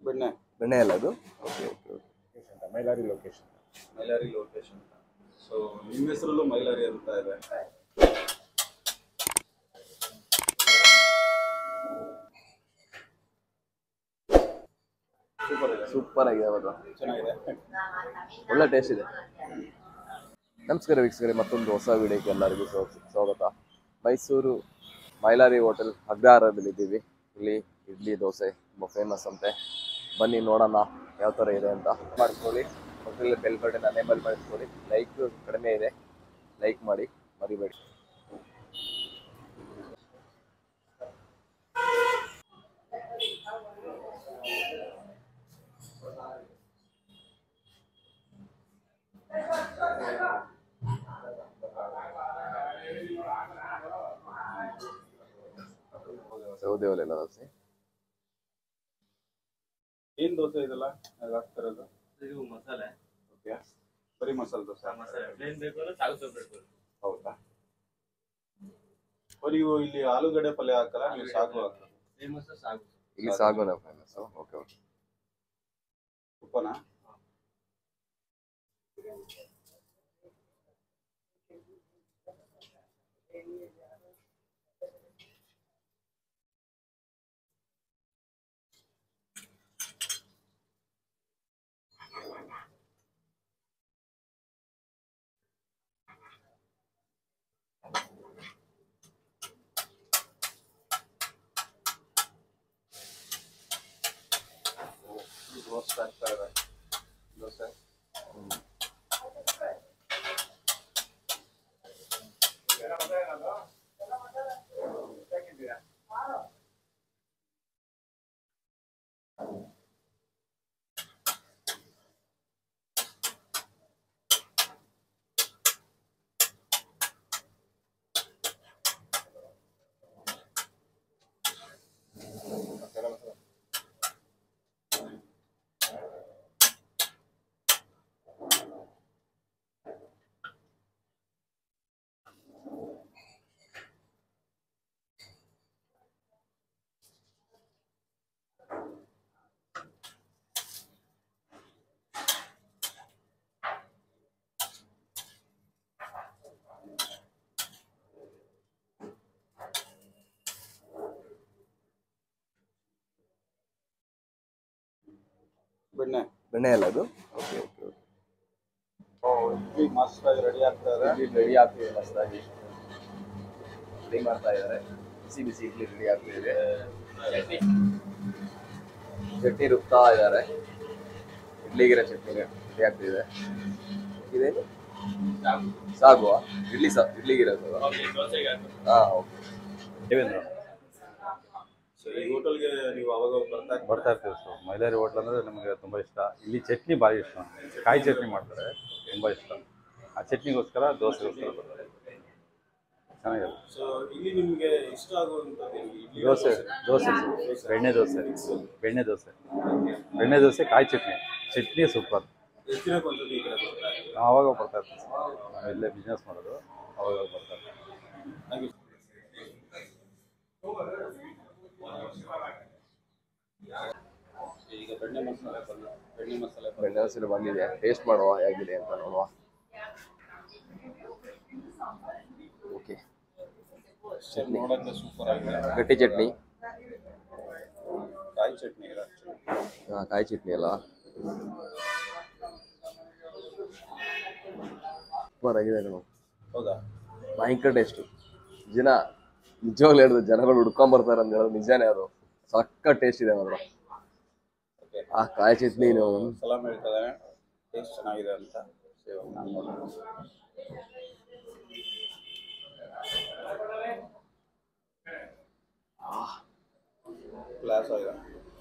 ಬೆಣ್ಣೆ ಬೆಣ್ಣೆ ಅಲ್ಲ ಅದು ಓಕೆ ಓಕೆ ಓಕೆ ಅಂತ Mylari location Mylari location so ನಿಮ್ಮ ಹೆಸರಲ್ಲೂ ಮೈಲಾರಿ ಅಂತ ಇದೆ ಸೂಪರ್ ಇದೆ ಸೂಪರ್ ಆಗಿದೆ ಅವತ್ತು ಚೆನ್ನಾಗಿದೆ ಒಳ್ಳೆ ಟೇಸ್ಟ್ ಇದೆ ನಮಸ್ಕಾರ ವೀಕ್ಷಕರೇ ಮತ್ತೊಂದು ಹೊಸ ವಿಡಿಯೋಕ್ಕೆ ಎಲ್ಲರಿಗೂ ಸ್ವ- ಸ್ವಾಗತ ಮೈಸೂರು ಮೈಲಾರಿ ಹೋಟೆಲ್ ಅಗ್ರಹಾರದಲ್ಲಿದ್ದೀವಿ ಇಲ್ಲಿ ಇಡ್ಲಿ ದೋಸೆ ತುಂಬ ಫೇಮಸ್ ಅಂತೆ ಬನ್ನಿ ನೋಡೋಣ ಯಾವ ಥರ ಇದೆ ಅಂತ ಮಾಡ್ಕೊಳ್ಳಿ ಮೊದಲೇ ಬೆಲ್ ಬಟನ್ ಅನೇಬಲ್ ಮಾಡಿಸ್ಕೊಳ್ಳಿ ಲೈಕ್ ಕಡಿಮೆ ಇದೆ ಲೈಕ್ ಮಾಡಿ ಮರಿಬೇಡಿ ಸೌದೆ ಒಲೆಲ್ಲ ದೋಸೆ ಏನ್ ದೋಸೆ ಇದೆಲ್ಲ ಅದು ಹಾಕ್ತಿರೋದು ಇದು ಮಸಾಲೆ ಓಕೆ ಬರೀ ಮಸಾಲೆ ದೋಸೆ ಮಸಾಲೆ ಪ್ಲೇನ್ ಬೇಕು ಅಂದ್ರೆ ಸಾಗು ಸೊಪ್ಪು ಬೇಕು ಹೌದಾ ಅವರಿಗೂ ಇಲ್ಲಿ ಆಲೂಗಡ್ಡೆ ಪಲ್ಯ ಹಾಕಲ್ಲ ನೀವು ಸಾಗು ಹಾಕಲ್ಲ ಫೇಮಸ್ ಸಾಗು ಇಲ್ಲಿ ಸಾಗುನ ಫೇಮಸ್ ಓಕೆ ಓಕೆ ಉಪ್ಪನಾ ರೋಸ್ಟ್ ಆಗ್ತಾ ಇದೆ ದೋಸೆ ಬೆಣ್ಣೆ ಬೆಣ್ಣೆ ಅಲ್ಲ ಅದು ಓಕೆ ಓಕೆ ಓಕೆ ಇಡ್ಲಿ ಮಸ್ತಾಗಿ ರೆಡಿ ಆಗ್ತಾ ಇದೆ ಇಡ್ಲಿ ರೆಡಿ ಆಗ್ತಿದೆ ಮಸ್ತಾಗಿ ರೆಡಿ ಮಾಡ್ತಾ ಇದ್ದಾರೆ ಬಿಸಿ ಬಿಸಿ ಇಡ್ಲಿ ರೆಡಿ ಆಗ್ತಿದೆ ಚಟ್ನಿ ರುಬ್ತಾ ಇದ್ದಾರೆ ಇಡ್ಲಿಗಿರೋ ಚಟ್ನಿ ರೆಡಿ ಆಗ್ತಿದೆ ಇದೇನು ಸಾಗುವ ಇಡ್ಲಿ ಸಾ ಇಡ್ಲಿಗಿರೋದು ಓಕೆ ದೋಸೆಗೆ ಹಾಕು. ಹಾ ಓಕೆ ದೇವೇಂದ್ರ ಸೊ ಈ ಹೋಟೆಲ್ಗೆ ನೀವು ಅವಾಗ ಬರ್ತಾ ಬರ್ತಾ ಇರ್ತೀವಿ ಸರ್ ಮೈಲಾರಿ ಹೋಟ್ಲ್ ಅಂದರೆ ನಮಗೆ ತುಂಬ ಇಷ್ಟ ಇಲ್ಲಿ ಚಟ್ನಿ ಭಾರಿ ಇಷ್ಟ ಕಾಯಿ ಚಟ್ನಿ ಮಾಡ್ತಾರೆ ತುಂಬ ಇಷ್ಟ ಆ ಚಟ್ನಿಗೋಸ್ಕರ ದೋಸೆಗೋಸ್ಕರ ಬರ್ತಾರೆ ಚೆನ್ನಾಗಿರುತ್ತೆ ಸೊ ಇಲ್ಲಿ ನಿಮ್ಗೆ ಇಷ್ಟ ಆಗುವಂಥದ್ದು ಏನು? ಇಡ್ಲಿ ದೋಸೆ ದೋಸೆ ಸರ್. ಬೆಣ್ಣೆ ದೋಸೆ ಬೆಣ್ಣೆ ದೋಸೆ ಬೆಣ್ಣೆ ದೋಸೆ ಕಾಯಿ ಚಟ್ನಿ ಚಟ್ನಿ ಸೂಪರ್ ಎಷ್ಟು ದಿನಕ್ಕೆ ಒಂದ್ಸತಿ ಈ ಕಡೆ ಬರ್ತಾ ಇದ್ದೀವಿ ನಾವು ಅವಾಗ ಬರ್ತಾ ಇರ್ತೀವಿ ಸರ್ ನಾವು ಇಲ್ಲೇ ಬಿಸ್ನೆಸ್ ಮಾಡೋದು ಅವಾಗ ಬರ್ತಾ ಇರ್ತೀವಿ ಹಾಗೆ ಈಗ ಬೆಣ್ಣೆ ಮಸಾಲೆ ಬಂದು ಬೆಣ್ಣೆ ಮಸಾಲೆ ಬಂದು ಬೆಣ್ಣೆ ಹಸಿರು ಬಂದಿದೆ ಟೇಸ್ಟ್ ಮಾಡುವ ಹೇಗಿದೆ ಅಂತ ನೋಡುವ ಓಕೆ ಚಟ್ನಿ ನೋಡೋಕ್ಕೆ ಸೂಪರ್ ಆಗಿದೆ ಗಟ್ಟಿ ಚಟ್ನಿ ಕಾಯಿ ಚಟ್ನಿ ಇದೆ actually. ಹಾ, ಕಾಯಿ ಚಟ್ನಿ ಅಲ್ಲ ಸೂಪರ್ ಆಗಿದೆ ಕಣೋ. ಹೌದಾ ಭಯಂಕರ ಟೇಸ್ಟು ಜನ ನಿಜವಾಗ್ಲೂ ಹೇಳಿದ್ರು ಜನಗಳು ಹುಡ್ಕೊಂಡ್ ಬರ್ತಾರೆ ಅಂತ ಹೇಳೋದು ನಿಜಾನೇ ಅದು ಸಕ್ಕ ಟೇಸ್ಟ್ ಇದೆ ಮಾತ್ರ ಓಕೆ ಆ ಕಾಯಿ ಚಟ್ನಿನು ಸಲಾಮ್ ಹೇಳ್ತಾರೆ ಟೇಸ್ಟ್ ಚೆನ್ನಾಗಿದೆ ಅಂತ ಸೇವ್ ಮಾಡ್ಕೊಂಡು. ಕ್ಲಾಸ್ ಆಗಿದೆ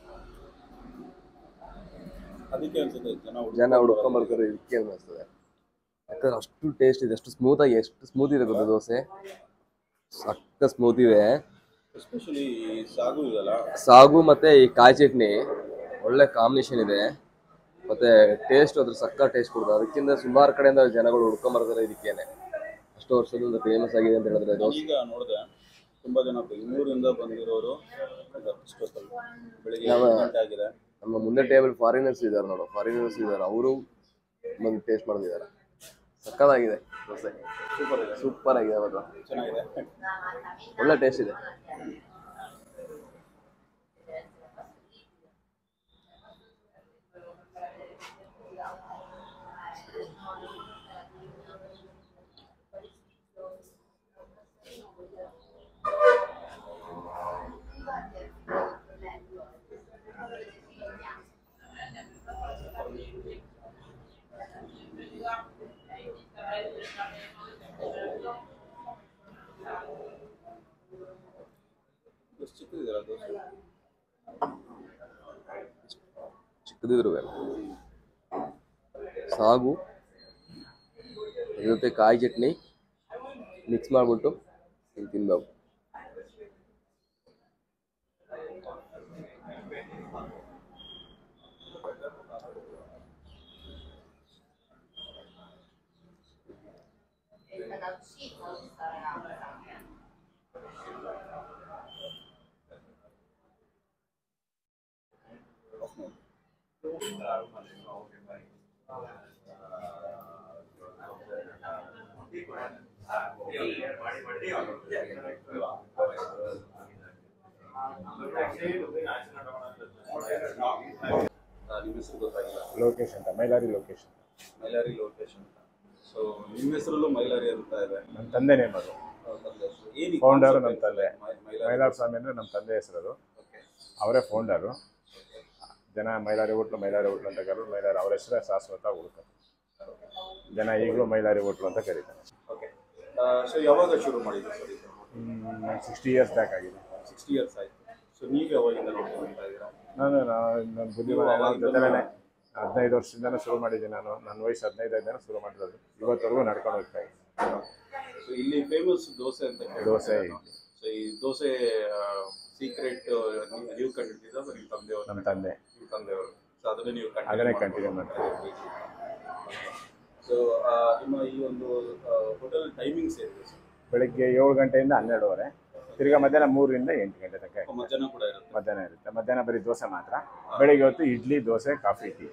ಅದಕ್ಕೆ ಅನ್ಸುತ್ತೆ ಜನ ಹುಡ್ಕೊಂಡು ಜನ ಹುಡ್ಕೊಂಡ್ ಬರ್ತಾರೆ ಇದಕ್ಕೆ ಅನಿಸ್ತದೆ ಯಾಕಂದ್ರೆ ಅಷ್ಟು ಟೇಸ್ಟ್ ಇದೆ ಅಷ್ಟು ಸ್ಮೂತ್ ಆಗಿ ಎಷ್ಟು ಸ್ಮೂತ್ ಇದೆ ಗೊತ್ತಾ ದೋಸೆ ಸಕ್ಕ ಸ್ಮೂತ್ ಇದೆ ಎಸ್ಪೆಷಲಿ ಸಾಗು ಇದೆಲ್ಲ ಸಾಗು ಮತ್ತೆ ಈ ಕಾಯಿ ಚಟ್ನಿ ಒಳ್ಳೆ ಕಾಂಬಿನೇಷನ್ ಇದೆ ಮತ್ತೆ ಟೇಸ್ಟ್ ಅದ್ರ ಸಕ್ಕ ಟೇಸ್ಟ್ ಕೊಡುತ್ತೆ ಅದಕ್ಕಿಂತ ಸುಮಾರು ಕಡೆಯಿಂದ ಜನಗಳು ಹುಡ್ಕೊಂಡ್ ಬರ್ತಾರೆ ಇದಕ್ಕೇನೆ ಅಷ್ಟು ವರ್ಷದಿಂದ ಫೇಮಸ್ ಆಗಿದೆ ಅಂತ ಹೇಳಿದ್ರೆ ದೋಸೆ ಈಗ ನೋಡಿದೆ ತುಂಬಾ ಜನ ಬೆಂಗಳೂರಿಂದ ಬಂದಿರೋರು ಇಷ್ಟೊತ್ತಲ್ಲಿ ಬೆಳಿಗ್ಗೆ ಯಾವ- ಎಂಟು ಗಂಟೆ ಆಗಿದೆ ನಮ್ಮ ಮುಂದೆ ಟೇಬಲ್ ಫಾರಿನರ್ಸ್ ಇದ್ದಾರೆ ನೋಡು ಫಾರಿನರ್ಸ್ ಇದ್ದಾರೆ ಅವರು ಬಂದು ಟೇಸ್ಟ್ ಮಾಡ್ತಿದ್ದಾರೆ ಸಕ್ಕತ್ತಾಗಿದೆ ದೋಸೆ ಸೂಪರ್ ಇದೆ ಸೂಪರ್ ಆಗಿದೆ ಮಾತ್ರ ಚೆನ್ನಾಗಿದೆ ಒಳ್ಳೆ ಟೇಸ್ಟ್ ಇದೆ ಎಷ್ಟು ಚಿಕ್ಕದಿದೆಯಲ್ಲ ದೋಸೆ ಚಿಕ್ಕದಿದ್ರು ಸಾಗು ಅದ್ರ ಜೊತೆ ಕಾಯಿ ಚಟ್ನಿ ಮಿಕ್ಸ್ ಮಾಡಿಬಿಟ್ಟು ಹಿಂಗೆ ತಿನ್ಬೇಕು ಆ, ನಿಮ್ಮ ಹೆಸರು ಗೊತ್ತಾಗಿಲ್ಲ ಲೋಕೇಶ್ ಅಂತ ಮೈಲಾರಿ ಲೋಕೇಶ್ ಅಂತ ಮೈಲಾರಿ ಲೊಕೇಶನ್ ಅಂತ ಸೊ ನಿಮ್ಮ ಹೆಸರಲ್ಲೂ ಮೈಲಾರಿ ಅಂತ ಇದೆ ನಮ್ಮ ತಂದೆ ನೇಮ್ ಅದು ಏನು ಫೌಂಡರ್ ನಮ್ಮ ತಂದೆ ಮೈಲಾರ ಸ್ವಾಮಿ ಅಂದರೆ ನಮ್ಮ ತಂದೆ ಹೆಸರು ಅವರೇ ಫೌಂಡರು ಜನ ಮೈಲಾರಿ ಹೋಟ್ಲು ಮೈಲಾರಿ ಹೋಟ್ಲು ಅಂತ ಕರೆದು ಮೈಲಾರಿ ಅವ್ರ ಹೆಸರೇ ಶಾಶ್ವತ ಉಳ್ತಾರೆ ಜನ ಈಗಲೂ ಮೈಲಾರಿ ಹೋಟ್ಲು ಅಂತ ಕರೀತಾರೆ ಓಕೆ ಸೊ ಯಾವಾಗ ಶುರು ಮಾಡಿದ್ದು ಸರ್ ಇದು ಸಿಕ್ಸ್ಟಿ ಇಯರ್ಸ್ ಬ್ಯಾಕ್ ಆಗಿದೆ ಸಿಕ್ಸ್ಟಿ ಇಯರ್ಸ್ ಆಯ್ತು ಸೊ ನೀವು ಯಾವಾಗಿಂದ ನೋಡ್ಕೊಂತ ಇದ್ದೀರಾ ನಾನು ನನ್ನ ಬುದ್ಧಿಮಾನ ನನ್ನ ಜೊತೆಲೇ ಹದಿನೈದು ವರ್ಷದಿಂದನೂ ಶುರು ಮಾಡಿದ್ದೀನಿ ನಾನು ನನ್ನ ವಯಸ್ಸು ಹದಿನೈದು ಐದನೇ ಶುರು ಮಾಡಿರೋದು ಇವತ್ತವರೆಗೂ ನಡ್ಕೊಂಡು ಹೋಗ್ತಾ ಇದ್ದೀನಿ ಸೊ ಇಲ್ಲಿ ಫೇಮಸ್ ದೋಸೆ ಅಂತ ಕೇಳಿದೆ ದೋಸೆ ನಾನು. ಸೊ ಈ ದೋಸೆ ಸೀಕ್ರೆಟ್ ನೀವು ಕಂಡಿದ್ದ ನಿಮ್ಮ ತಂದೆಯವರು ನಮ್ಮ ತಂದೆ ನಿಮ್ಮ ತಂದೆಯವರು ಸೊ ಅದನ್ನೇ ನೀವು ಅದನ್ನೇ ಕಂಟಿನ್ಯೂ ಮಾಡ್ತೀವಿ ಸೊ ನಿಮ್ಮ ಈ ಒಂದು ಹೋಟೆಲ್ ಟೈಮಿಂಗ್ಸ್ ಏನಿದೆ ಸರ್ ಬೆಳಿಗ್ಗೆ ಏಳು ಗಂಟೆಯಿಂದ ಹನ್ನೆರಡುವರೆ ತಿರ್ಗಾ ಮಧ್ಯಾಹ್ನ ಮೂರರಿಂದ ಎಂಟು ಗಂಟೆ ತನಕ ಇರುತ್ತೆ. ಮಧ್ಯಾಹ್ನ ಕೂಡ ಇರುತ್ತೆ ಮಧ್ಯಾಹ್ನ ಇರುತ್ತೆ ಮಧ್ಯಾಹ್ನ ಬರೀ ದೋಸೆ ಮಾತ್ರ ಬೆಳಿಗ್ಗೆ ಹೊತ್ತು idli dosa coffee tea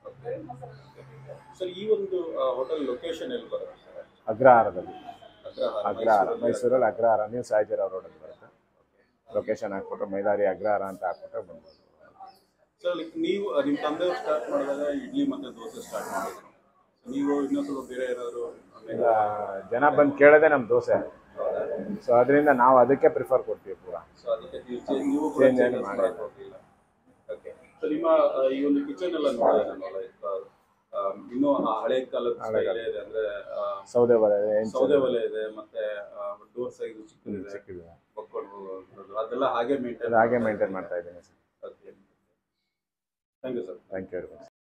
sir ಈ ಒಂದು ಹೋಟೆಲ್ ಲೊಕೇಶನ್ ಎಲ್ಲಿ ಬರುತ್ತೆ ಸರ್ ಅಗ್ರಹಾರದಲ್ಲಿ ಅಗ್ರಹಾರ ಅಗ್ರಹಾರ ಮೈಸೂರಲ್ಲಿ. ಮೈಸೂರಲ್ಲಿ ಅಗ್ರಹಾರ ನೀವು ಸಾಯಿಜಿರಾವ್ ರೋಡಲ್ಲಿ ಬರುತ್ತೆ ಲೊಕೇಶನ್ ಹಾಕ್ಬಿಟ್ರೆ ಮೈಲಾರಿ ಅಗ್ರಹಾರ ಅಂತ ಹಾಕ್ಬಿಟ್ರೆ ಬಂದ್ಬೋದು ಸರ್ ಲೈಕ್ ನೀವು ಆ, ನಿಮ್ಮ ತಂದೆಯವರು ಸ್ಟಾರ್ಟ್ ಮಾಡಿದಾಗ ಇಡ್ಲಿ ಮತ್ತೆ ದೋಸೆ ಸ್ಟಾರ್ಟ್ ಮಾಡಿದ್ರು ನೀವು ಇನ್ನೂ ಸ್ವಲ್ಪ ಬೇರೆ ಏನಾದ್ರು ಈಗ ಜನ ಬಂದು ಕೇಳೋದೇ ನಮ್ಮ ದೋಸೆ ಸೊ ಅದರಿಂದ ನಾವು ಅದಕ್ಕೆ ಪ್ರಿಫರ್ ಕೊಡ್ತೀವಿ ಪೂರ ಸೊ ಅದಕ್ಕೆ ನೀವು change- ನೀವು ಕೂಡ Change ಏನು changes ಮಾಡಿಲ್ಲ. ಮಾಡಕ್ ಹೋಗ್ಲಿಲ್ಲ ಓಕೆ ಸೊ ನಿಮ್ಮ ಆ, ಈ ಒಂದು ಕಿಚನ್ ಎಲ್ಲ ನೋಡಿದೆ ನಾನು ಲೈಕ್ ಇನ್ನೂ ಆ ಹಳೆ ಕಾಲದ ಹಳೆ style ಇದೆ ಅಂದ್ರೆ ಆ, ಸೌದೆ ಒಲೆ ಹೆಂಚು ಸೌದೆ ಒಲೆ ಇದೆ ಮತ್ತೆ ಡೋರ್ ಸೈಜ್ ಚಿಕ್ಕದಿದೆ ಸಿಕ್ಕಿದೆ ಬಕ್ಕೊಂಡು ಹೋಗೋದು. ಅದೆಲ್ಲ ಹಾಗೆ ಮೇಂಟೈನ್ ಅದು ಹಾಗೆ ಮೇಂಟೈನ್ ಮಾಡ್ತಾ ಇದ್ದೀನಿ okay thank you sir thank you very much